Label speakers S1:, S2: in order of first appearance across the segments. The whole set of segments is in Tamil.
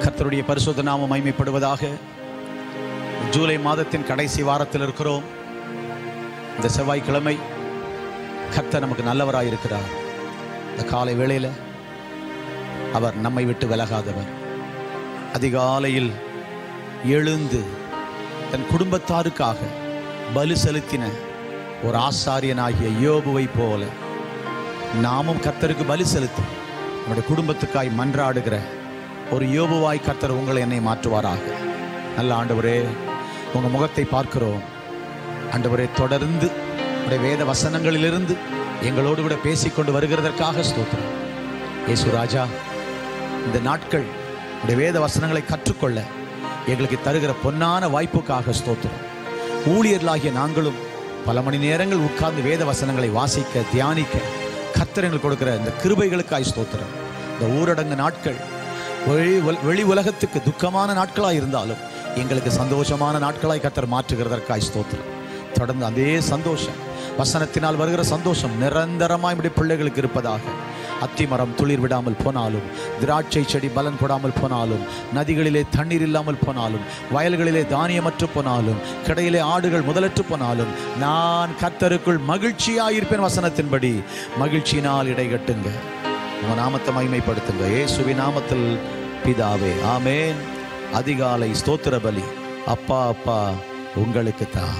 S1: கர்த்தருடைய பரிசுத்த நாமம் மைமைப்படுவதாக ஜூலை மாதத்தின் கடைசி வாரத்தில் இருக்கிறோம் இந்த செவ்வாய்க்கிழமை கர்த்தர் நமக்கு நல்லவராய் இருக்கிறார் இந்த காலை வேளையில் அவர் நம்மை விட்டு விலகாதவர் அதிகாலையில் எழுந்து தன் குடும்பத்தாருக்காக பலி செலுத்தின ஒரு ஆசாரியனாகிய யோபுவை போல நாமும் கர்த்தருக்கு பலி செலுத்தி நம்முடைய குடும்பத்துக்காய் மன்றாடுகிற ஒரு யோபுவாய் கர்த்தர் உங்களை என்னை மாற்றுவாராக நல்ல ஆண்டவரே உங்க முகத்தை பார்க்கிறோம் ஆண்டவரே தொடர்ந்து உடைய வேத வசனங்களிலிருந்து எங்களோடு கூட பேசிக்கொண்டு வருகிறதற்காக ஸ்தோத்திரம் இயேசு ராஜா இந்த நாட்கள் உடைய வேத வசனங்களை கற்றுக்கொள்ள எங்களுக்கு தருகிற பொன்னான வாய்ப்புக்காக ஸ்தோத்திரம் ஊழியர்களாகிய நாங்களும் பல மணி நேரங்கள் உட்கார்ந்து வேத வசனங்களை வாசிக்க தியானிக்க கர்த்தர் எங்களுக்கு கொடுக்கிற இந்த கிருபைகளுக்காய் ஸ்தோத்திரம் இந்த ஊரடங்கு நாட்கள் வெளி உல- வெளி உலகத்துக்கு துக்கமான நாட்களாய் இருந்தாலும் எங்களுக்கு சந்தோஷமான நாட்களாய் கர்த்தர் மாற்றுகிறதற்காய் ஸ்தோத்திரம் தொடர்ந்து அதே சந்தோஷம் வசனத்தினால் வருகிற சந்தோஷம் நிரந்தரமாய் நம்முடைய பிள்ளைகளுக்கு இருப்பதாக அத்திமரம் துளிர் விடாமல் போனாலும் திராட்சை செடி பலன் கொடாமல் போனாலும் நதிகளிலே தண்ணீர் இல்லாமல் போனாலும் வயல்களிலே தானியமற்று போனாலும் கிடையிலே ஆடுகள் முதலற்று போனாலும் நான் கர்த்தருக்குள் மகிழ்ச்சியாயிருப்பேன் வசனத்தின்படி மகிழ்ச்சியினால் இடைகட்டுங்க உங்க நாமத்தை மகிமைப்படுத்துங்க இயேசுவின் நாமத்தில் பிதாவே ஆமென் அதிகாலை ஸ்தோத்திர பலி அப்பா அப்பா உங்களுக்கு தான்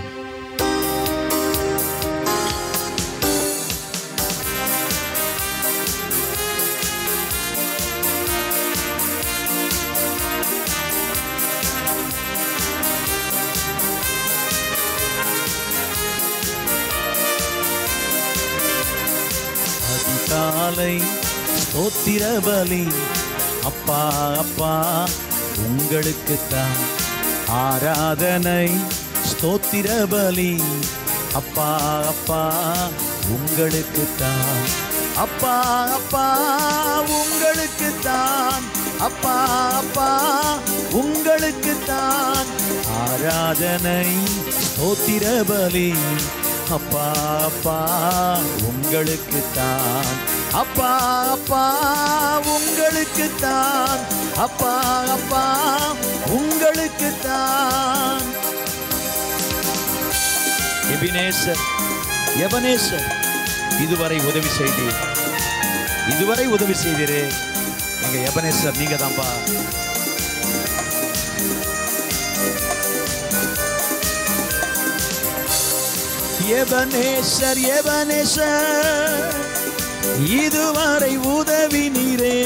S1: அதிகாலை ஸ்தோத்திர பலி அப்பா அப்பா உங்களுக்கு தான் ஆராதனை ஸ்தோத்திர பலி அப்பா அப்பா உங்களுக்கு தான் அப்பா அப்பா உங்களுக்கு தான் அப்பா அப்பா உங்களுக்கு தான் ஆராதனை ஸ்தோத்திர பலி அப்பா அப்பா உங்களுக்கு தான் அப்பா அப்பா உங்களுக்கு தான் அப்பா அப்பா உங்களுக்கு தான் எபினேசர் எபனேசர் இதுவரை உதவி செய்தீர் இதுவரை உதவி செய்தீரே எங்க எபனேசர் நீங்க தான்ப்பா எபனேசர் எபனேசர் இதுவரை உதவி நீரே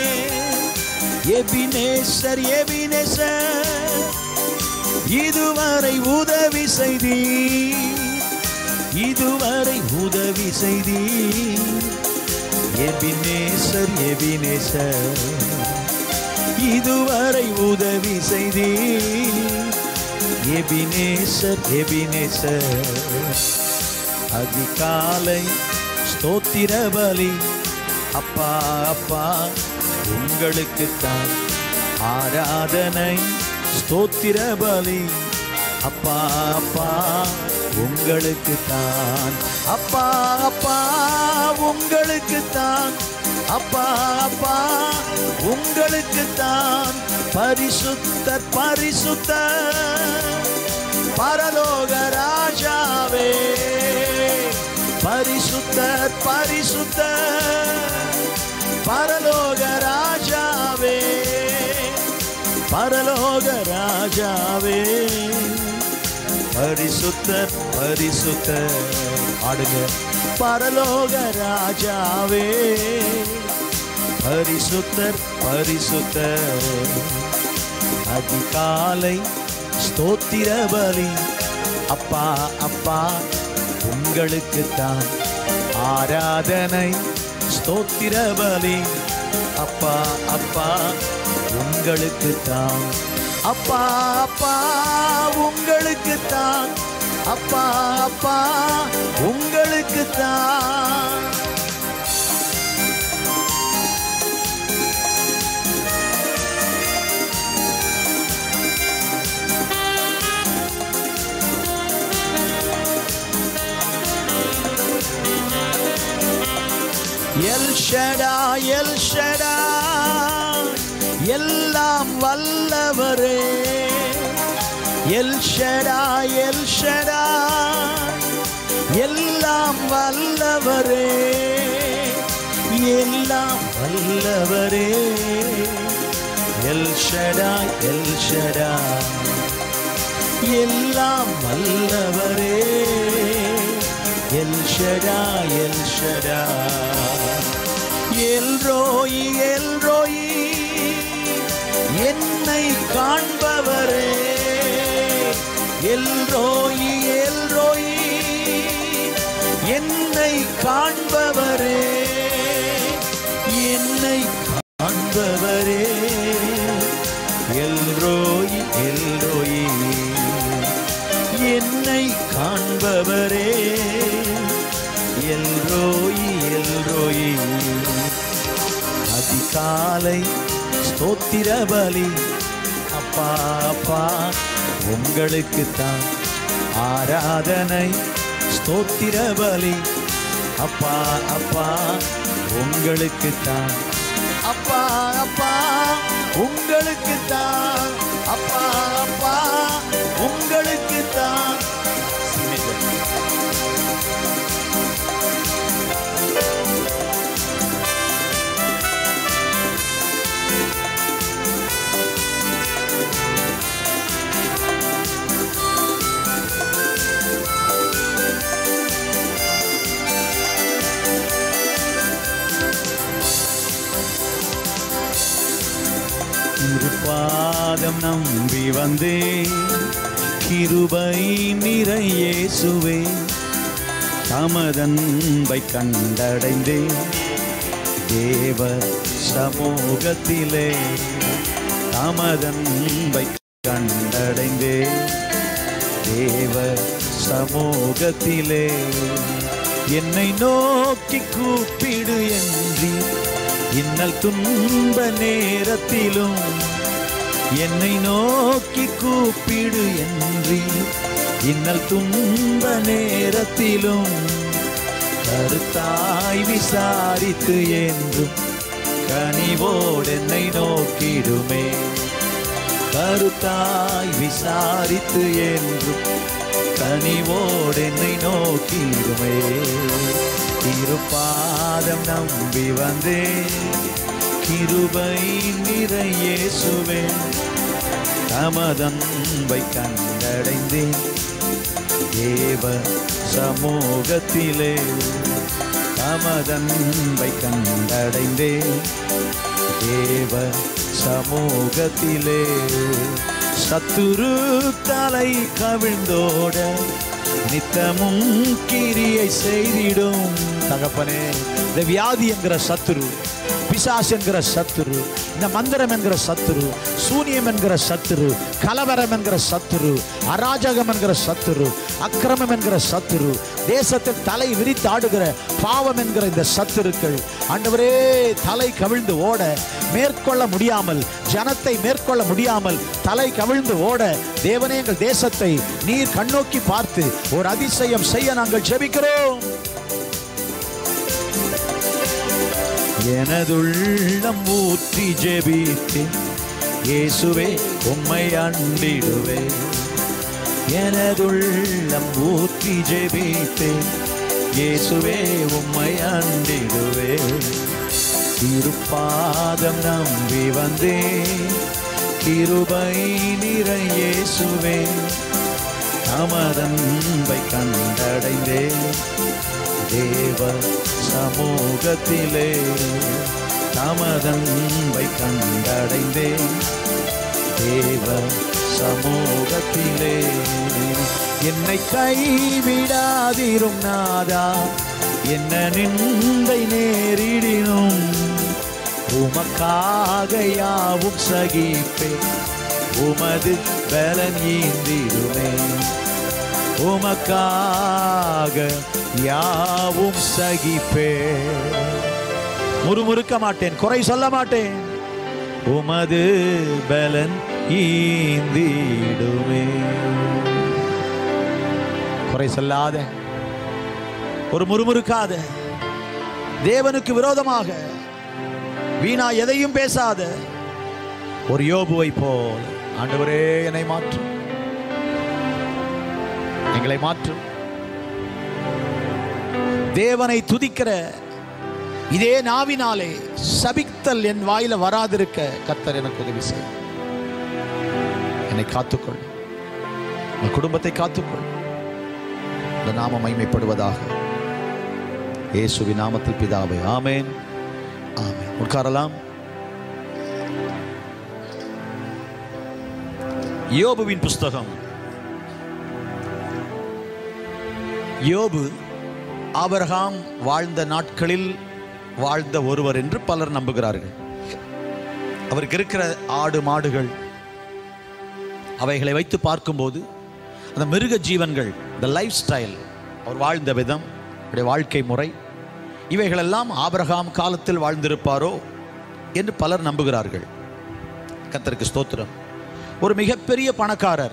S1: எபினேசர் எபினேசர் இதுவரை உதவி செய்தி இதுவரை உதவி செய்தி எபினேசர் எபினேசர் இதுவரை உதவி செய்தி எபினேசர் எபினேசர் அதிகாலை ஸ்தோத்திர பலி அப்பா அப்பா உங்களுக்குத்தான் ஆராதனை ஸ்தோத்திர பலி அப்பா அப்பா உங்களுக்குத்தான் அப்பா அப்பா உங்களுக்குத்தான் அப்பா அப்பா உங்களுக்குத்தான் பரிசுத்தர் பரிசுத்தர் பரலோக ராஜாவே பரிசுத்தர் பரிசுத்தர் பரலோக ராஜாவே பரலோக ராஜாவே பரிசுத்தர் பரிசுத்தர் ஆடுங்க பரலோக ராஜாவே பரிசுத்தர் பரிசுத்தர் அதிகாலை ஸ்தோத்திர பலி அப்பா அப்பா உங்களுக்குத்தான் ஆராதனை ஸ்தோத்திர பலி அப்பா அப்பா உங்களுக்குத்தான் அப்பா அப்பா உங்களுக்குத்தான் அப்பா அப்பா உங்களுக்குத்தான் எல் ஷடா எல் ஷடா எல்லாம் வல்லவரே எல் ஷடாய் எல் ஷடாய் எல்லாம் வல்லவரே எல்லாம் வல்லவரே எல் ஷடாய் எல் ஷடாய் எல்லாம் வல்லவரே El Shaddai El Shaddai El Roi El Roi என்னை காண்பவரே எல் ரோயி எல் ரோயி என்னை காண்பவரே என்னை காண்பவரே எல் ரோயி எல் ரோயி என்னை காண்பவரே எல் ரோயி எல் ரோயி அதிகாலை ஸ்தோத்திர பலி அப்பா அப்பா உங்களுக்கு தான் ஆராதனை ஸ்தோத்திர பலி அப்பா அப்பா உங்களுக்கு தான் அப்பா அப்பா உங்களுக்கு தான் அப்பா அப்பா உங்களுக்கு தான் திருப்பாதம் நம்பி வந்தேன் கிருபை நிறையேசுவே தமதன்பை கண்டடைந்தேன் தேவ சமூகத்திலே தமதன்பை கண்டடைந்தேன் தேவ சமூகத்திலே என்னை நோக்கி கூப்பிடு என்று இன்னல் துன்ப நேரத்திலும் என்னை நோக்கி கூப்பிடு என்று இன்னல் துன்ப நேரத்திலும் கருத்தாய் விசாரித்து என்றும் கனிவோடு என்னை நோக்கிடுமே கருத்தாய் விசாரித்து என்றும் கனிவோடு என்னை நோக்கிடுமே திருப்பாதம் நம்பி வந்தேன் கிருபை நிறையேசுவே தமதன்பை கண்டடைந்தேன் தேவ சமூகத்திலே தமதன்பை கண்டடைந்தேன் தேவ சமூகத்திலே சத்துரு தலை கவிழ்ந்தோட நித்தமும் கிரியை செய்திடும் தகப்பனே இந்த வியாதி என்கிற சத்துரு பிசாசு என்கிற சத்துரு இந்த மந்திரம் என்கிற சத்துரு சூனியம் என்கிற சத்துரு கலவரம் என்கிற சத்துரு அராஜகம் என்கிற சத்துரு அக்கிரமம் என்கிற சத்துரு தேசத்தில் தலை விரித்து ஆடுகிற பாவம் என்கிற இந்த சத்துருக்கள் ஆண்டவரே தலை கவிழ்ந்து ஓட மேற்கொள்ள முடியாமல் ஜனத்தை மேற்கொள்ள முடியாமல் தலை கவிழ்ந்து ஓட தேவனே எங்கள் தேசத்தை நீர் கண்ணோக்கி பார்த்து ஒரு அதிசயம் செய்ய நாங்கள் ஜெபிக்கிறோம் எனதுள்ளம் ஊற்றி ஜெபித்தேன் இயேசுவே உம்மை அண்டிடுவே எனதுள்ளம் ஊற்றி ஜெபித்தேன் இயேசுவே உம்மை அண்டிடுவே திருப்பாதம் நம்பி வந்தேன் கிருபை நிறை இயேசுவே அமரன்பை கண்டடைந்தேன் தேவ சமூகத்திலே தமதன்பை கண்டடைந்தேன் தேவ சமூகத்திலே என்னை கைவிடாதிரும் நாதா என்ன நிந்தை நேரிடினும் உமக்காக யாவும் சகிப்பே உமது பலன் ஈந்திடுமே உமக்காக யாவும் சகிப்பே முறுமுறுக்க மாட்டேன் குறை சொல்ல மாட்டேன் உமது பலன் ஈந்திடுமே குறை சொல்லாத ஒரு முறுமுறுக்காத தேவனுக்கு விரோதமாக வீணா எதையும் பேசாத ஒரு யோபுவை போல ஆண்டவரே என்னை மாற்றும் எங்களை மாற்றும் தேவனை துதிக்கிற இதே நாவினாலே சபித்தல் என் வாயில வராதிருக்க கத்தர் எனக்கு உதவி செய்யும் என்னை காத்துக்கொள் உன் குடும்பத்தை காத்துக்கொள் இந்த நாம மைமைப்படுவதாக இயேசுவின் நாமத்தில் பிதாவே ஆமேன் ஆமேன் உட்காரலாம் யோபுவின் புஸ்தகம் யோபு ஆபிரகாம் வாழ்ந்த நாட்களில் வாழ்ந்த ஒருவர் என்று பலர் நம்புகிறார்கள் அவருக்கு இருக்கிற ஆடு மாடுகள் அவைகளை வைத்து பார்க்கும்போது அந்த மிருக ஜீவன்கள் இந்த லைஃப் ஸ்டைல் அவர் வாழ்ந்த விதம் அவருடைய வாழ்க்கை முறை இவைகளெல்லாம் ஆபிரகாம் காலத்தில் வாழ்ந்திருப்பாரோ என்று பலர் நம்புகிறார்கள் கத்தருக்கு ஸ்தோத்திரம் ஒரு மிகப்பெரிய பணக்காரர்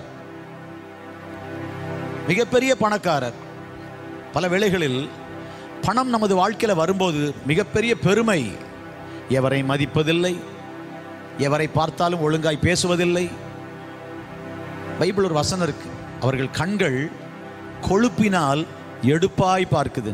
S1: மிகப்பெரிய பணக்காரர் பல வேளைகளில் பணம் நமது வாழ்க்கையில் வரும்போது மிகப்பெரிய பெருமை எவரை மதிப்பதில்லை எவரை பார்த்தாலும் ஒழுங்காய் பேசுவதில்லை பைபிள் ஒரு வசனம் இருக்கு அவர்கள் கண்கள் கொழுப்பினால் எடுப்பாய் பார்க்குது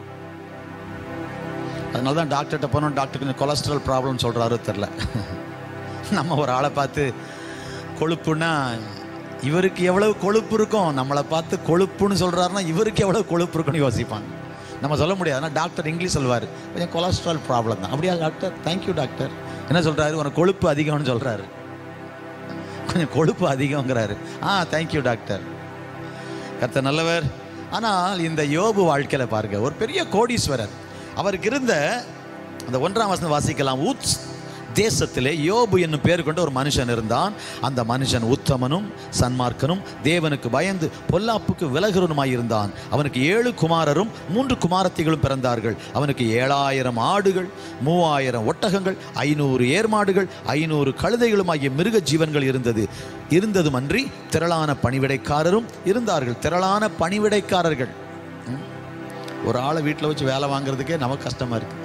S1: அதனால தான் டாக்டர்கிட்ட போனோம் டாக்டர் கொஞ்சம் கொலஸ்ட்ரால் ப்ராப்ளம் சொல்கிறாரோ தெரில நம்ம ஒரு ஆளை பார்த்து கொழுப்புனா இவருக்கு எவ்வளவு கொழுப்பு இருக்கும் நம்மளை பார்த்து கொழுப்புன்னு சொல்கிறாருன்னா இவருக்கு எவ்வளவு கொழுப்பு இருக்குன்னு யோசிப்பாங்க நம்ம சொல்ல முடியாது ஆனால் டாக்டர் இங்கிலீஷ் சொல்வார் கொஞ்சம் கொலஸ்ட்ரால் ப்ராப்ளம் தான் அப்படியா டாக்டர் தேங்க்யூ டாக்டர் என்ன சொல்கிறாரு உனக்கு கொழுப்பு அதிகம்னு சொல்கிறாரு கொஞ்சம் கொழுப்பு அதிகங்கிறாரு ஆ தேங்க்யூ டாக்டர் கர்த்தர் நல்லவர் ஆனால் இந்த யோபு வாழ்க்கையில் பாருங்க ஒரு பெரிய கோடீஸ்வரர் அவருக்கு இருந்த அந்த ஒன்றாம் வசனம் வாசிக்கலாம் ஊத்ஸ் தேசத்திலே யோபு என்னும் பேர் கொண்ட ஒரு மனுஷன் இருந்தான் அந்த மனுஷன் உத்தமனும் சன்மார்க்கனும் தேவனுக்கு பயந்து பொல்லாப்புக்கு விலகிறனுமாய் இருந்தான் அவனுக்கு ஏழு குமாரரும் மூன்று குமாரத்திகளும் பிறந்தார்கள் அவனுக்கு ஏழாயிரம் ஆடுகள் மூவாயிரம் ஒட்டகங்கள் ஐநூறு ஏர்மாடுகள் ஐநூறு கழுதைகளும் ஆகிய மிருக ஜீவன்கள் இருந்தது இருந்ததுமன்றி திரளான பணிவிடைக்காரரும் இருந்தார்கள் திரளான பணிவிடைக்காரர்கள் ம். ஒரு ஆளை வீட்டில் வச்சு வேலை வாங்குறதுக்கே நமக்கு கஷ்டமா இருக்கு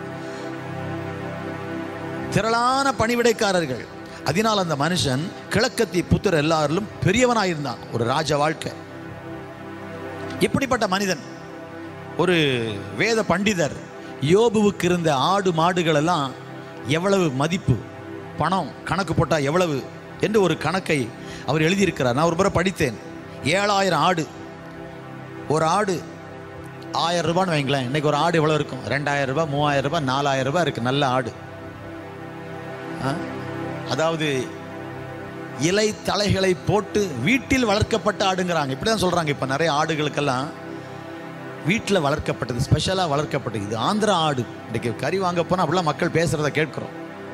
S1: திரளான பணிவிடைக்காரர்கள் அதனால் அந்த மனுஷன் கிழக்கத்தி புத்திர எல்லாரிலும் பெரியவனாயிருந்தான் ஒரு ராஜ வாழ்க்கை இப்படிப்பட்ட மனிதன் ஒரு வேத பண்டிதர் யோபுவுக்கு இருந்த ஆடு மாடுகள் எல்லாம் எவ்வளவு மதிப்பு பணம் கணக்கு போட்டால் எவ்வளவு என்று ஒரு கணக்கை அவர் எழுதியிருக்கிறார் நான் ஒரு முறை படித்தேன் ஏழாயிரம் ஆடு ஒரு ஆடு ஆயிரம் ரூபான்னு வைங்களேன் இன்னைக்கு ஒரு ஆடு எவ்வளோ இருக்கும் ரெண்டாயிரம் ரூபாய் மூவாயிரம் ரூபாய் நாலாயிரம் ரூபாய் இருக்கு நல்ல ஆடு ஆ? அதாவது இலை தலைகளை போட்டு வீட்டில் வளர்க்கப்பட்ட ஆடுங்கிறாங்க இப்படி தான் சொல்கிறாங்க இப்போ நிறைய ஆடுகளுக்கெல்லாம் வீட்டில் வளர்க்கப்பட்டது ஸ்பெஷலாக வளர்க்கப்பட்டது இது ஆந்திரா ஆடு இன்னைக்கு கறி வாங்க போனால் அப்படிலாம் மக்கள் பேசுகிறத கேட்குறோம்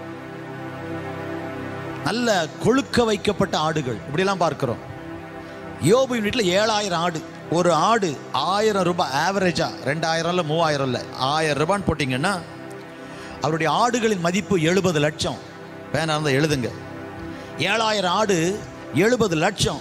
S1: நல்ல கொழுக்க வைக்கப்பட்ட ஆடுகள் இப்படிலாம் பார்க்கிறோம் யோபு வீட்டில் ஏழாயிரம் ஆடு ஒரு ஆடு ஆயிரம் ரூபாய் ஆவரேஜா ரெண்டாயிரம் இல்லை மூவாயிரம் இல்லை ஆயிரம் ரூபான்னு போட்டிங்கன்னா அவருடைய ஆடுகளின் மதிப்பு எழுபது லட்சம் வேணா இருந்தால் எழுதுங்க ஏழாயிரம் ஆடு எழுபது லட்சம்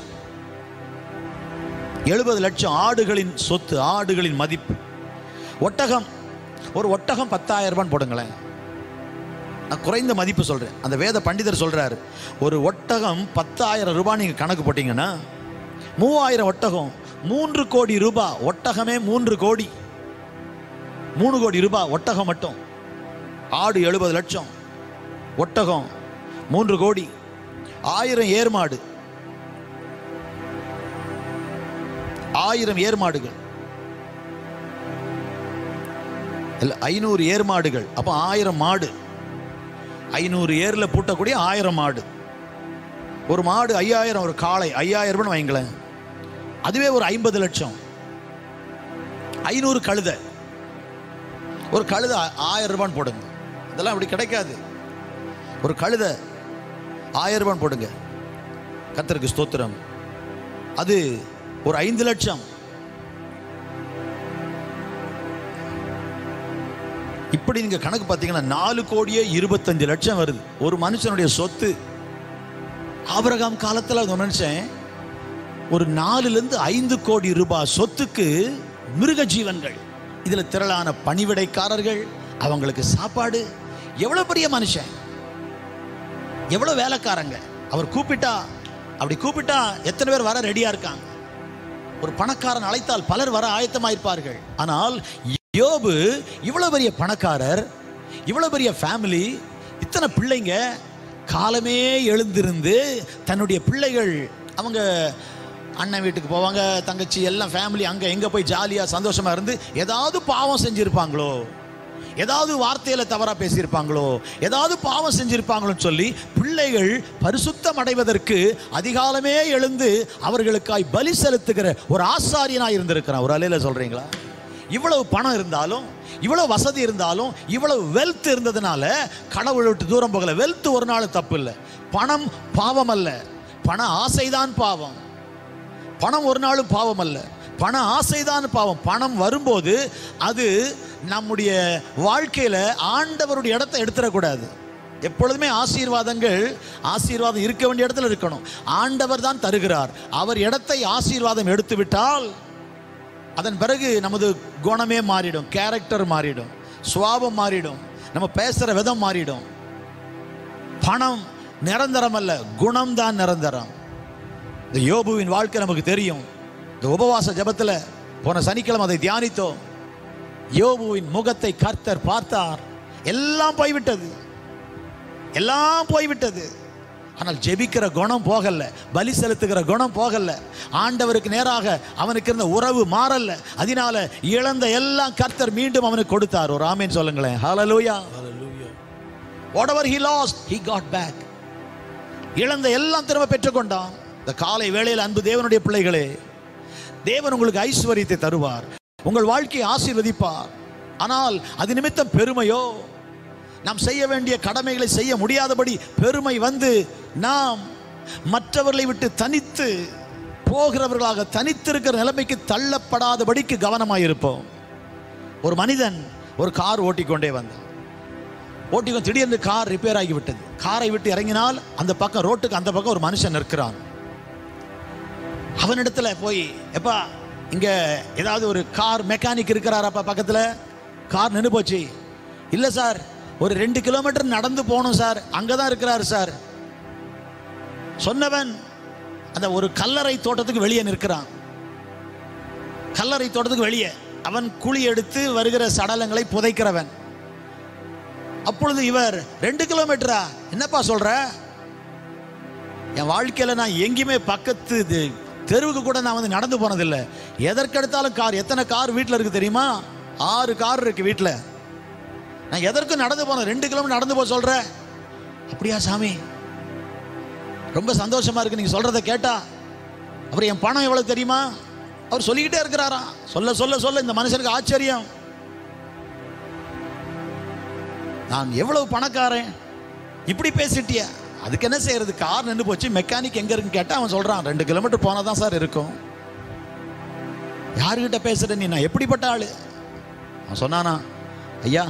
S1: எழுபது லட்சம் ஆடுகளின் சொத்து ஆடுகளின் மதிப்பு ஒட்டகம் ஒரு ஒட்டகம் பத்தாயிரம் ரூபான்னு போடுங்களேன் நான் குறைந்த மதிப்பு சொல்றேன் அந்த வேத பண்டிதர் சொல்றாரு ஒரு ஒட்டகம் பத்தாயிரம் ரூபாய் நீங்க கணக்கு போட்டீங்கன்னா மூவாயிரம் ஒட்டகம் மூன்று கோடி ரூபாய் ஒட்டகமே மூன்று கோடி மூணு கோடி ரூபாய் ஒட்டகம் மட்டும் ஆடு எழுபது லட்சம் ஒட்டகம் மூன்று கோடி ஆயிரம் ஏர்மாடு ஆயிரம் ஏர்மாடுகள் இல்ல ஐநூறு ஏர்மாடுகள் அப்போ ஆயிரம் மாடு ஐநூறு ஏர்ல பூட்டக்கூடிய ஆயிரம் மாடு ஒரு மாடு ஐயாயிரம் ஒரு காளை ஐயாயிரம் ரூபான்னு வைங்களேன் அதுவே ஒரு ஐம்பது லட்சம் ஐநூறு கழுதை ஒரு கழுதை ஆ- ஆயிரம் ரூபான்னு போடுங்க இதெல்லாம் அப்படி கிடைக்காது ஒரு கழுதை ஆயிரம் ரூபான்னு போடுங்க கர்த்தருக்கு ஸ்தோத்திரம் அது ஒரு ஐந்து லட்சம் இப்படி நீங்க கணக்கு பார்த்தீங்கன்னா நாலு கோடியே இருபத்தஞ்சு லட்சம் வருது ஒரு மனுஷனுடைய சொத்து ஆபிரகாம் காலத்துல அந்த மனுஷன் ஒரு நாலுல இருந்து ஐந்து கோடி ரூபாய் சொத்துக்கு மிருக ஜீவன்கள் இதுல திரளான பணிவிடைக்காரர்கள் அவங்களுக்கு சாப்பாடு எவ்வளவு பெரிய மனுஷன் எவ்வளவு வேலைக்காரங்க அவர் கூப்பிட்டா அப்படி கூப்பிட்டா எத்தனை பேர் வர ரெடியா இருக்காங்க ஒரு பணக்காரன் அழைத்தால் பலர் வர ஆயத்தமாயிருப்பார்கள் ஆனால் யோபு இவ்வளவு பெரிய பணக்காரர் இவ்வளவு பெரிய ஃபேமிலி இத்தனை பிள்ளைங்க காலமே எழுந்திருந்து தன்னுடைய பிள்ளைகள் அவங்க அண்ணன் வீட்டுக்கு போவாங்க தங்கச்சி எல்லாம் ஃபேமிலி அங்கே எங்கே போய் ஜாலியாக சந்தோஷமா இருந்து ஏதாவது பாவம் செஞ்சிருப்பாங்களோ ஏதாவது வார்த்தையில தவறா பேசியிருப்பாங்களோ ஏதாவது பாவம் செஞ்சிருப்பாங்களோன்னு சொல்லி பிள்ளைகள் பரிசுத்தம் அடைவதற்கு அதிகாலமே எழுந்து அவர்களுக்காய் பலி செலுத்துகிற ஒரு ஆசாரியனாய் இருந்திருக்கிறான் ஒரு அலையில சொல்றீங்களா இவ்வளவு பணம் இருந்தாலும் இவ்வளவு வசதி இருந்தாலும் இவ்வளவு வெல்த் இருந்ததுனால கடவுளை விட்டு தூரம் போகல வெல்த் ஒரு நாள் தப்பு இல்லை பணம் பாவம் அல்ல பண ஆசைதான் பாவம் பணம் ஒரு நாளும் பாவம் அல்ல பண ஆசைதான் பாவம் பணம் வரும்போது அது நம்முடைய வாழ்க்கையில ஆண்டவருடைய இடத்தை எடுத்துடக்கூடாது எப்பொழுதுமே ஆசீர்வாதங்கள் ஆசீர்வாதம் இருக்க வேண்டிய இடத்துல இருக்கணும் ஆண்டவர் தான் தருகிறார் அவர் இடத்தை ஆசீர்வாதம் எடுத்து விட்டால் அதன் பிறகு நமது குணமே மாறிடும் கேரக்டர் மாறிடும் சுவாபம் மாறிடும் நம்ம பேசுற விதம் மாறிடும் பணம் நிரந்தரம் அல்ல குணம் தான் நிரந்தரம் இந்த யோபுவின் வாழ்க்கை நமக்கு தெரியும் இந்த உபவாச ஜெபத்துல போன சனிக்கிழமை அதை தியானித்தோம் யோபுவின் முகத்தை கர்த்தர் பார்த்தார் எல்லாம் போய்விட்டது எல்லாம் போய்விட்டது ஆனால் ஜெபிக்கிற குணம் போகல பலி செலுத்துகிற குணம் போகல ஆண்டவருக்கு நேராக அவனுக்கு இருந்த உறவு மாறல அதனால இழந்த எல்லாம் கர்த்தர் மீண்டும் அவனுக்கு கொடுத்தார் ஒரு ஆமேன் சொல்லுங்களேன் ஹalleluya whatever he lost he got back இழந்த எல்லாம் திரும்ப பெற்றுக்கொண்டான் இந்த காலை வேளையில் அன்பு தேவனுடைய பிள்ளைகளே தேவன் உங்களுக்கு ஐஸ்வர்யத்தை தருவார் உங்கள் வாழ்க்கையை ஆசீர்வதிப்பார் ஆனால் அது நிமித்தம் பெருமையோ நாம் செய்ய வேண்டிய கடமைகளை செய்ய முடியாதபடி பெருமை வந்து நாம் மற்றவர்களை விட்டு தனித்து போகிறவர்களாக தனித்திருக்கிற நிலைமைக்கு தள்ளப்படாதபடிக்கு கவனமாக இருப்போம் ஒரு மனிதன் ஒரு கார் ஓட்டிக்கொண்டே வந்தான் ஓட்டிக்கொண்டு திடீர்னு கார் ரிப்பேர் ஆகி விட்டது காரை விட்டு இறங்கினால் அந்த பக்கம் ரோட்டுக்கு அந்த பக்கம் ஒரு மனுஷன் நிற்கிறான் அவனிடத்துல போய் எப்பா இங்க ஏதாவது ஒரு கார் மெக்கானிக் இருக்கிறாராப்பா பக்கத்துல கார் நின்று போச்சு இல்ல சார் ஒரு ரெண்டு கிலோமீட்டர் நடந்து போகணும் சார் அங்கதான் இருக்கிறாரு சார் சொன்னவன் அந்த ஒரு கல்லறை தோட்டத்துக்கு வெளியே நிற்கிறான் கல்லறை தோட்டத்துக்கு வெளியே அவன் குழி எடுத்து வருகிற சடலங்களை புதைக்கிறவன் அப்பொழுது இவர் ரெண்டு கிலோமீட்டரா என்னப்பா சொல்ற என் வாழ்க்கையில நான் எங்கேயுமே பக்கத்து இது தெருவுக்கு கூட நான் வந்து நடந்து போனதில்லை எதற்கெடுத்தாலும் கார் எத்தனை கார் வீட்டில் இருக்கு தெரியுமா ஆறு கார் இருக்கு வீட்டில் நான் எதற்கும் நடந்து போனேன் ரெண்டு கிலோமீட்டர் நடந்து போக சொல்ற அப்படியா சாமி ரொம்ப சந்தோஷமா இருக்கு நீங்க சொல்றத கேட்டா அப்புறம் என் பணம் எவ்வளவு தெரியுமா அவர் சொல்லிக்கிட்டே இருக்கிறாரா சொல்ல சொல்ல சொல்ல இந்த மனுஷனுக்கு ஆச்சரியம் நான் எவ்வளவு பணக்காரன் இப்படி பேசிட்டியா அதுக்கு என்ன செய்யறது கார் நின்று போச்சு மெக்கானிக் எங்க இருக்குன்னு கேட்டா அவன் சொல்றான் ரெண்டு கிலோமீட்டர் போனா தான் சார் இருக்கும் யாருக்கிட்ட பேசுற நீ நான் எப்படிப்பட்ட ஆளு அவன் சொன்னானா ஐயா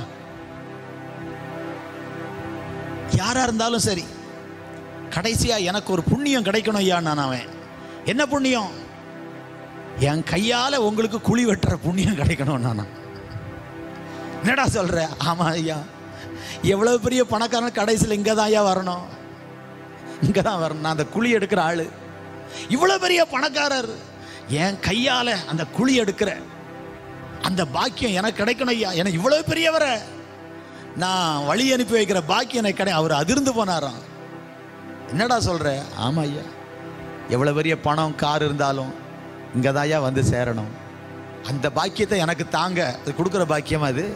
S1: யாரா இருந்தாலும் சரி கடைசியா எனக்கு ஒரு புண்ணியம் கிடைக்கணும் ஐயா நான் அவன் என்ன புண்ணியம் என் கையால உங்களுக்கு குழி வெட்டுற புண்ணியம் கிடைக்கணும் நானா என்னடா சொல்ற ஆமா ஐயா எவ்வளவு பெரிய பணக்காரன் கடைசியில் இங்க தான் ஐயா வரணும் இங்க தான் வரணும் நான் அந்த குழி எடுக்கிற ஆளு இவ்வளவு பெரிய பணக்காரர் என் கையால அந்த குழி எடுக்கிற அந்த பாக்கியம் எனக்கு கிடைக்கணும் ஐயா எனக்கு இவ்வளவு பெரியவரை நான் வழி அனுப்பி வைக்கிற பாக்கியம் எனக்கு கிடை அவர் அதிர்ந்து போனாராம் என்னடா சொல்ற ஆமா ஐயா எவ்வளவு பெரிய பணம் கார் இருந்தாலும் இங்க ஐயா வந்து சேரணும் அந்த பாக்கியத்தை எனக்கு தாங்க அது கொடுக்குற பாக்கியமா அது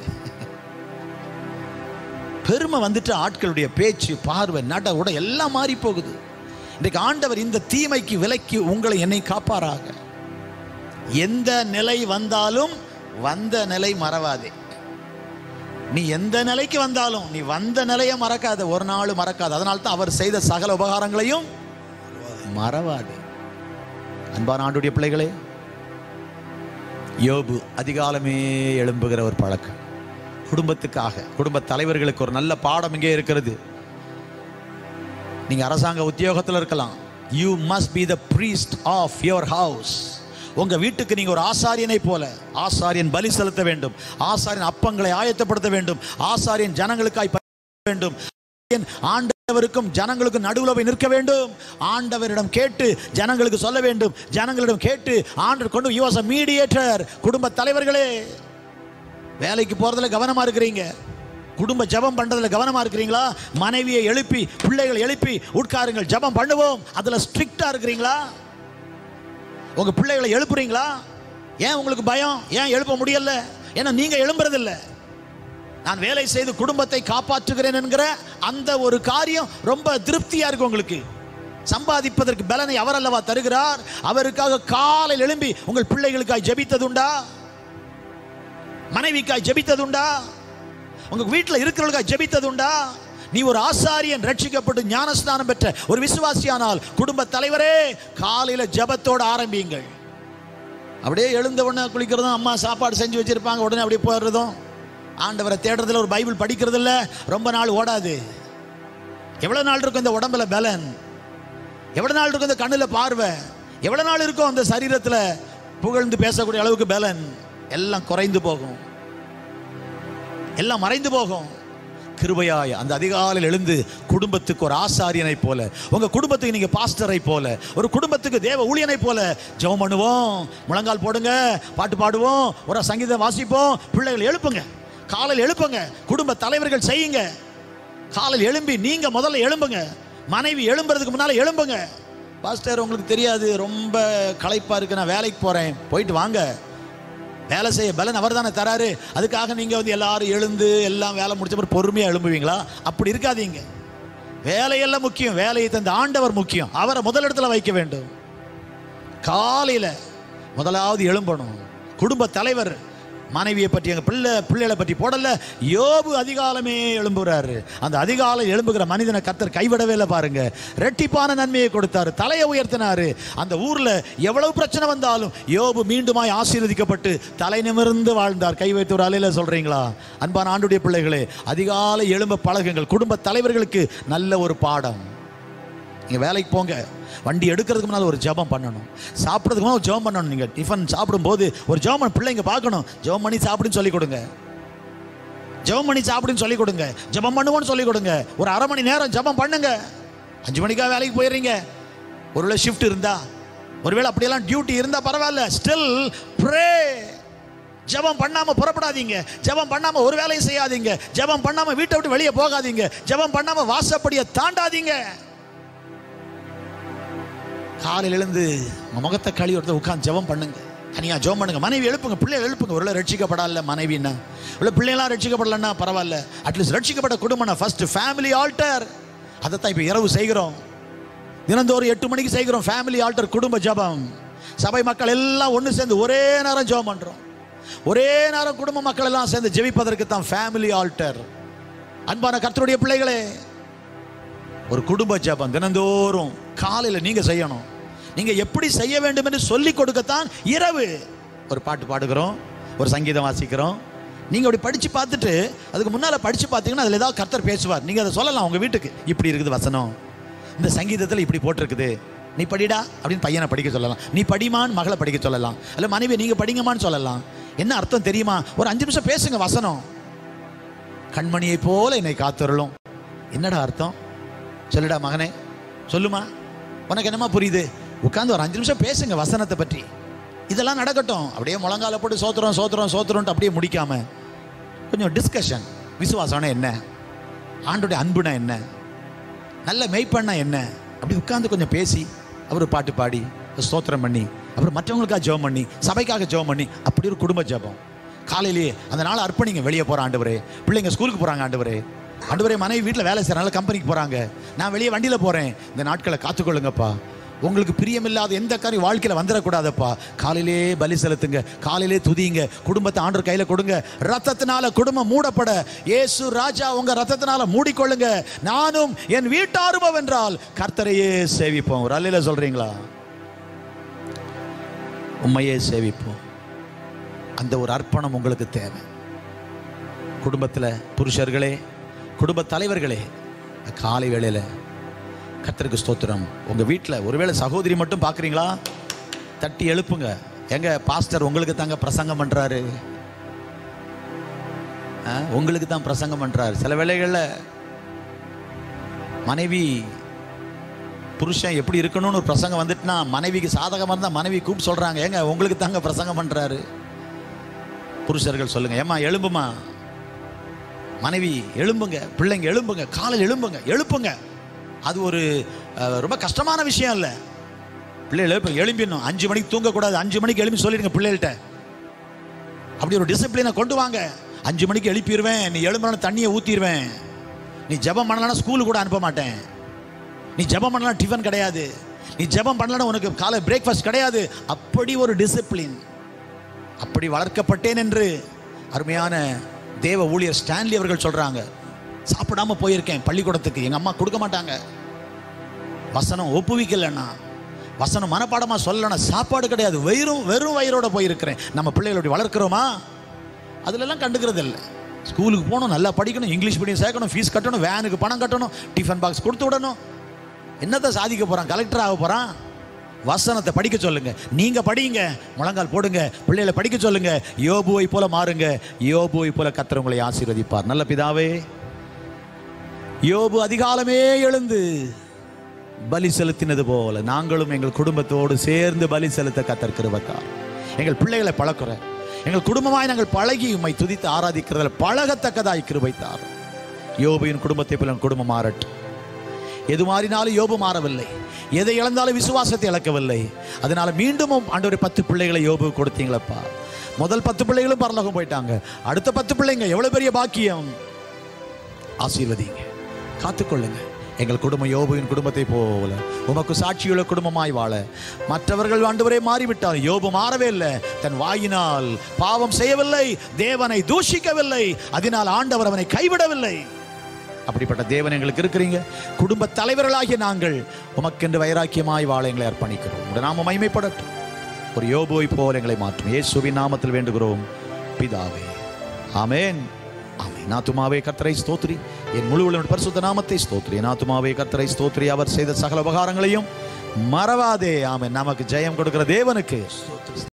S1: பெருமை வந்துட்டு ஆட்களுடைய பேச்சு பார்வை நட உட எல்லாம் மாறி போகுது இன்றைக்கு ஆண்டவர் இந்த தீமைக்கு விலக்கி உங்களை என்னை காப்பாராக எந்த நிலை வந்தாலும் வந்த நிலை மறவாதே நீ எந்த நிலைக்கு வந்தாலும் நீ வந்த நிலையை மறக்காத ஒரு நாள் மறக்காத அதனால தான் அவர் செய்த சகல உபகாரங்களையும் மறவாது அன்பான ஆண்டுடைய பிள்ளைகளே யோபு அதிகாலமே எழும்புகிற ஒரு பழக்கம் குடும்பத்துக்காக குடும்ப தலைவர்களுக்கு ஒரு நல்ல பாடம் இங்கே இருக்கிறது நீங்க அரசாங்க உத்தியோகத்தில் இருக்கலாம் you must be the priest of your house உங்க வீட்டுக்கு நீங்க ஒரு ஆசாரியனை போல ஆசாரியன் பலி செலுத்த வேண்டும் ஆசாரியன் அப்பங்களை ஆயத்தப்படுத்த வேண்டும் ஆசாரியன் ஜனங்களுக்காய் ப- வேண்டும் ஆண்டு ஆண்டவருக்கும் ஜனங்களுக்கும் நடுவில் போய் நிற்க வேண்டும் ஆண்டவரிடம் கேட்டு ஜனங்களுக்கு சொல்ல வேண்டும் ஜனங்களிடம் கேட்டு ஆண்டவர் கொண்டு யுவச மீடியேட்டர் குடும்ப தலைவர்களே வேலைக்கு போறதுல கவனமா இருக்கிறீங்க குடும்ப ஜெபம் பண்றதுல கவனமா இருக்கிறீங்களா மனைவியை எழுப்பி பிள்ளைகள் எழுப்பி உட்காருங்கள் ஜெபம் பண்ணுவோம் அதுல ஸ்ட்ரிக்டா இருக்கிறீங்களா உங்க பிள்ளைகளை எழுப்புறீங்களா ஏன் உங்களுக்கு பயம் ஏன் எழுப்ப முடியல ஏன்னா நீங்க எழும்புறதில்ல நான் வேலை செய்து குடும்பத்தை காப்பாற்றுகிறேன் என்கிற அந்த ஒரு காரியம் ரொம்ப திருப்தியா இருக்கு உங்களுக்கு சம்பாதிப்பதற்கு பலனை அவர் அல்லவா தருகிறார் அவருக்காக காலையில் எழும்பி உங்கள் பிள்ளைகளுக்காய் ஜெபித்ததுண்டா மனைவிக்காய் ஜெபித்ததுண்டா உங்க வீட்டில் இருக்கிறவர்களுக்காய் ஜெபித்ததுண்டா நீ ஒரு ஆசாரியன் ரட்சிக்கப்பட்டு ஞானஸ்நானம் பெற்ற ஒரு விசுவாசியானால் குடும்ப தலைவரே காலையில ஜெபத்தோட ஆரம்பியுங்கள் அப்படியே எழுந்த உடனே குளிக்கிறதும் அம்மா சாப்பாடு செஞ்சு வச்சிருப்பாங்க உடனே அப்படியே போயிடுறதும் ஆண்டவரை தேடுறதுல ஒரு பைபிள் படிக்கிறது இல்ல ரொம்ப நாள் ஓடாது எவ்வளவு நாள் இருக்கும் இந்த உடம்புல பலன் எவ்வளவு நாள் இருக்கும் இந்த கண்ணுல பார்வை எவ்வளவு நாள் இருக்கும் அந்த சரீரத்துல புகழ்ந்து பேசக்கூடிய அளவுக்கு பலன் எல்லாம் குறைந்து போகும் எல்லாம் மறைந்து போகும் கிருபையாய் அந்த அதிகாலையில் எழுந்து குடும்பத்துக்கு ஒரு ஆசாரியனை போல உங்க குடும்பத்துக்கு நீங்க பாஸ்டரை போல ஒரு குடும்பத்துக்கு தேவ ஊழியனை போல ஜெபம் பண்ணுவோம் முழங்கால் போடுங்க பாட்டு பாடுவோம் ஒரு சங்கீதம் வாசிப்போம் பிள்ளைகள் எழுப்புங்க காலையில் எழுப்புங்க குடும்ப தலைவர்கள் செய்யுங்க காலையில் எழும்பி நீங்க முதல்ல எழும்புங்க மனைவி எழும்புறதுக்கு முன்னால எழும்புங்க பாஸ்டர் உங்களுக்கு தெரியாது ரொம்ப களைப்பா இருக்கு நான் வேலைக்கு போறேன் போயிட்டு வாங்க வேலை செய்ய பலன் அவர் தானே தராரு அதுக்காக நீங்க வந்து எல்லாரும் எழுந்து எல்லாம் வேலை முடிச்ச பிறகு பொறுமையா எழும்புவீங்களா அப்படி இருக்காதீங்க வேலையெல்லாம் முக்கியம் வேலையை தந்த ஆண்டவர் முக்கியம் அவரை முதலிடத்துல வைக்க வேண்டும் காலையில முதலாவது எழும்பணும் குடும்ப தலைவர் மனைவியை பற்றி எங்க பிள்ளை பிள்ளைகளை பற்றி போடல யோபு அதிகாலமே எழும்புறாரு அந்த அதிகாலை எழும்புகிற மனிதனை கத்தர் கைவிடவே இல்லை பாருங்க ரெட்டிப்பான நன்மையை கொடுத்தாரு தலையை உயர்த்தினாரு அந்த ஊர்ல எவ்வளவு பிரச்சனை வந்தாலும் யோபு மீண்டுமாய் ஆசீர்வதிக்கப்பட்டு தலை நிமிர்ந்து வாழ்ந்தார் கை வைத்து ஒரு அலையில சொல்றீங்களா அன்பான ஆண்டுடைய பிள்ளைகளே அதிகாலை எழும்ப பழகுங்கள் குடும்ப தலைவர்களுக்கு நல்ல ஒரு பாடம் நீங்கள் வேலைக்கு போங்க வண்டி எடுக்கிறதுக்கு முன்னால் ஒரு ஜெபம் பண்ணணும் சாப்பிட்றதுக்கு முன்னால் ஒரு ஜெபம் பண்ணணும் நீங்கள் டிஃபன் சாப்பிடும்போது ஒரு ஜெபம் பண்ண பிள்ளைங்க பார்க்கணும் ஜெபம் பண்ணி சாப்பிடுன்னு சொல்லி கொடுங்க ஜெபம் பண்ணி சாப்பிடுன்னு சொல்லி கொடுங்க ஜெபம் பண்ணுவோன்னு சொல்லி கொடுங்க ஒரு அரை மணி நேரம் ஜெபம் பண்ணுங்க அஞ்சு மணிக்காக வேலைக்கு போயிடுறீங்க ஒருவேளை ஷிஃப்ட் இருந்தா ஒருவேளை அப்படியெல்லாம் டியூட்டி இருந்தா பரவாயில்ல ஸ்டில் ப்ரே ஜெபம் பண்ணாம புறப்படாதீங்க ஜெபம் பண்ணாம ஒரு வேலையும் செய்யாதீங்க ஜெபம் பண்ணாம வீட்டை விட்டு வெளியே போகாதீங்க ஜெபம் பண்ணாம வாசப்படியை தாண்டாதீங்க காலையில் எழுந்து உங்க முகத்தை கழுவி ஒருத்தர் உட்காந்து ஜெபம் பண்ணுங்க தனியா ஜெபம் பண்ணுங்க மனைவி எழுப்புங்க பிள்ளைகள் எழுப்புங்க ஒரு ரட்சிக்கப்படல மனைவின்னா இல்லை பிள்ளைங்களாம் ரட்சிக்கப்படலன்னா பரவாயில்ல அட்லீஸ்ட் ரட்சிக்கப்பட்ட குடும்பம் ஃபர்ஸ்ட் ஃபேமிலி ஆல்டர் அதைத்தான் இப்போ இரவு செய்கிறோம் தினந்தோறும் எட்டு மணிக்கு செய்கிறோம் ஃபேமிலி ஆல்டர் குடும்ப ஜெபம் சபை மக்கள் எல்லாம் ஒன்று சேர்ந்து ஒரே நேரம் ஜெபம் பண்றோம் ஒரே நேரம் குடும்ப மக்கள் எல்லாம் சேர்ந்து ஜெபிப்பதற்கு தான் ஃபேமிலி ஆல்டர் அன்பான கர்த்தருடைய பிள்ளைகளே ஒரு குடும்ப ஜெபம் தினந்தோறும் காலையில் நீங்க செய்யணும் நீங்க எப்படி செய்ய வேண்டும் என்று சொல்லி கொடுக்கத்தான் இரவு ஒரு பாட்டு பாடுகிறோம் ஒரு சங்கீதம் வாசிக்கிறோம் நீங்க அப்படி படிச்சு பார்த்துட்டு அதுக்கு முன்னால படிச்சு பார்த்தீங்கன்னா அதுல ஏதாவது கர்த்தர் பேசுவார் நீங்க அதை சொல்லலாம் உங்க வீட்டுக்கு இப்படி இருக்குது வசனம் இந்த சங்கீதத்தில் இப்படி போட்டிருக்குது நீ படிடா அப்படின்னு பையனை படிக்க சொல்லலாம் நீ படிமான்னு மகளை படிக்க சொல்லலாம் அல்ல மனைவி நீங்க படிங்கம்மான்னு சொல்லலாம் என்ன அர்த்தம் தெரியுமா ஒரு அஞ்சு நிமிஷம் பேசுங்க வசனம் கண்மணியை போல என்னை காத்தருளும் என்னடா அர்த்தம் சொல்லுடா மகனே சொல்லுமா உனக்கு என்னமா புரியுது உட்காந்து ஒரு அஞ்சு நிமிஷம் பேசுங்க வசனத்தை பற்றி இதெல்லாம் நடக்கட்டும் அப்படியே முழங்கால போட்டு சோத்திரம் சோத்திரம் சோத்திரம்ட்டு அப்படியே முடிக்காம கொஞ்சம் டிஸ்கஷன் விசுவாசம்னா என்ன ஆண்டுடைய அன்புனா என்ன நல்ல மெய்ப்பண்ணா என்ன அப்படி உட்கார்ந்து கொஞ்சம் பேசி அவர் பாட்டு பாடி ஸ்தோத்திரம் பண்ணி அப்புறம் மற்றவங்களுக்காக ஜெபம் பண்ணி சபைக்காக ஜெபம் பண்ணி அப்படி ஒரு குடும்ப ஜெபம் காலையிலேயே அந்த நாள் அர்ப்பணிங்க வெளியே போகிற ஆண்டவரே பிள்ளைங்க ஸ்கூலுக்கு போகிறாங்க ஆண்டவரே ஆண்டவரே மனைவி வீட்டில் வேலை செய்யறனால கம்பெனிக்கு போகிறாங்க நான் வெளியே வண்டியில் போகிறேன் இந்த நாட்களை காத்துக்கொள்ளுங்கப்பா உங்களுக்கு பிரியமில்லாத எந்த காரியம் வாழ்க்கையில் வந்துடக்கூடாதப்பா காலையிலே பலி செலுத்துங்க காலையிலே துதிங்க குடும்பத்தை ஆண்டவர் கையில் கொடுங்க ரத்தத்தினால குடும்பம் மூடப்பட இயேசு ராஜா உங்க ரத்தத்தினால மூடிக்கொள்ளுங்க நானும் என் வீட்டாருபம் என்றால் கர்த்தரையே சேவிப்போம் ஒரு அல்லையில சொல்றீங்களா உண்மையே சேவிப்போம் அந்த ஒரு அர்ப்பணம் உங்களுக்கு தேவை குடும்பத்தில் புருஷர்களே குடும்ப தலைவர்களே காலை வேளையில் கர்த்தருக்கு ஸ்தோத்திரம் உங்க வீட்டில் ஒருவேளை சகோதரி மட்டும் பார்க்குறீங்களா தட்டி எழுப்புங்க எங்க பாஸ்டர் உங்களுக்கு தாங்க பிரசங்கம் பண்றாரு ஆ, உங்களுக்கு தான் பிரசங்கம் பண்றாரு சில வேளைகளில் மனைவி புருஷன் எப்படி இருக்கணும்னு ஒரு பிரசங்கம் வந்துட்டுனா மனைவிக்கு சாதகமாக இருந்தால் மனைவி கூப்பிட்டு சொல்கிறாங்க ஏங்க உங்களுக்கு தாங்க பிரசங்கம் பண்ணுறாரு புருஷர்கள் சொல்லுங்க ஏம்மா எழும்புமா மனைவி எழும்புங்க பிள்ளைங்க எழும்புங்க காலையில் எழும்புங்க எழுப்புங்க அது ஒரு அஹ், ரொம்ப கஷ்டமான விஷயம் இல்லை பிள்ளைகள் எழுப்ப எழும்பிடணும் அஞ்சு மணிக்கு தூங்கக்கூடாது அஞ்சு மணிக்கு எழுப்பி சொல்லிடுங்க பிள்ளைகள்கிட்ட அப்படி ஒரு டிசிப்ளினை கொண்டு வாங்க அஞ்சு மணிக்கு எழுப்பிடுவேன் நீ எழும்புனா தண்ணியை ஊற்றிடுவேன் நீ ஜெபம் பண்ணலன்னா ஸ்கூலுக்கு கூட அனுப்ப மாட்டேன் நீ ஜெபம் பண்ணலாம் டிஃபன் கிடையாது நீ ஜெபம் பண்ணலன்னா உனக்கு காலை பிரேக்ஃபாஸ்ட் கிடையாது அப்படி ஒரு டிசிப்ளின் அப்படி வளர்க்கப்பட்டேன் என்று அருமையான தேவ ஊழியர் ஸ்டான்லி அவர்கள் சொல்றாங்க சாப்பிடாம போயிருக்கேன் பள்ளிக்கூடத்துக்கு எங்க அம்மா கொடுக்க மாட்டாங்க வசனம் ஒப்புவிக்கலன்னா வசனம் மனப்பாடமா சொல்லலன்னா சாப்பாடு கிடையாது வெறும் வெறும் வயிறோட போயிருக்கிறேன் நம்ம பிள்ளைகளை அப்படி வளர்க்குறோமா அதுலெல்லாம் கண்டுக்கிறது இல்லை ஸ்கூலுக்கு போகணும் நல்லா படிக்கணும் இங்கிலீஷ் மீடியம் சேர்க்கணும் ஃபீஸ் கட்டணும் வேனுக்கு பணம் கட்டணும் டிஃபன் பாக்ஸ் கொடுத்து விடணும் என்னத்தை சாதிக்க போறான் கலெக்டர் ஆக போறான் வசனத்தை படிக்க சொல்லுங்க நீங்க படிங்க முழங்கால் போடுங்க பிள்ளைகளை படிக்க சொல்லுங்க யோபுவை போல மாறுங்க யோபுவை போல கர்த்தர் உங்களை ஆசீர்வதிப்பார் நல்ல பிதாவே யோபு அதிகாலமே எழுந்து பலி செலுத்தினது போல நாங்களும் எங்கள் குடும்பத்தோடு சேர்ந்து பலி செலுத்த கத்தர் கிருபத்தார் எங்கள் பிள்ளைகளை பழக்குற எங்கள் குடும்பமாய் நாங்கள் பழகி உம்மை துதித்து ஆராதிக்கிறதில் பழகத்தக்கதாய் கிருபைத்தார் யோபுவின் குடும்பத்தை போல என் குடும்பம் மாறட்டும் எது மாறினாலும் யோபு மாறவில்லை எதை இழந்தாலும் விசுவாசத்தை இழக்கவில்லை அதனால மீண்டும் ஆண்டவர் பத்து பிள்ளைகளை யோபு கொடுத்தீங்களப்பா முதல் பத்து பிள்ளைகளும் பரலோகம் போயிட்டாங்க அடுத்த பத்து பிள்ளைங்க எவ்வளவு பெரிய பாக்கியம் ஆசீர்வதிங்க காத்துக்கொள்ளுங்க எங்கள் குடும்பம் யோபுவின் குடும்பத்தை போல உமக்கு சாட்சியுள்ள குடும்பமாய் வாழ மற்றவர்கள் ஆண்டவரே மாறிவிட்டார் யோபு மாறவே இல்லை தன் வாயினால் பாவம் செய்யவில்லை தேவனை தூஷிக்கவில்லை அதனால் ஆண்டவர் அவனை கைவிடவில்லை அப்படிப்பட்ட தேவன் எங்களுக்கு இருக்கிறீங்க குடும்ப தலைவர்களாகிய நாங்கள் உமக்கென்று வைராக்கியமாய் வாழ எங்களை அர்ப்பணிக்கிறோம் உடைய நாம மைமைப்படட்டும் ஒரு யோபுவை போல் எங்களை மாற்றும் இயேசுவின் நாமத்தில் வேண்டுகிறோம் பிதாவே ஆமென் ஆமென் நாத்துமாவே கர்த்தரை ஸ்தோத்ரி என் முழு உள்ளவன் பரிசுத்த நாமத்தை ஸ்தோத்ரி நாத்துமாவே கர்த்தரை ஸ்தோத்ரி அவர் செய்த சகல உபகாரங்களையும் மறவாதே ஆமென் நமக்கு ஜெயம் கொடுக்கிற தேவனுக்கு ஸ்தோத்திரம்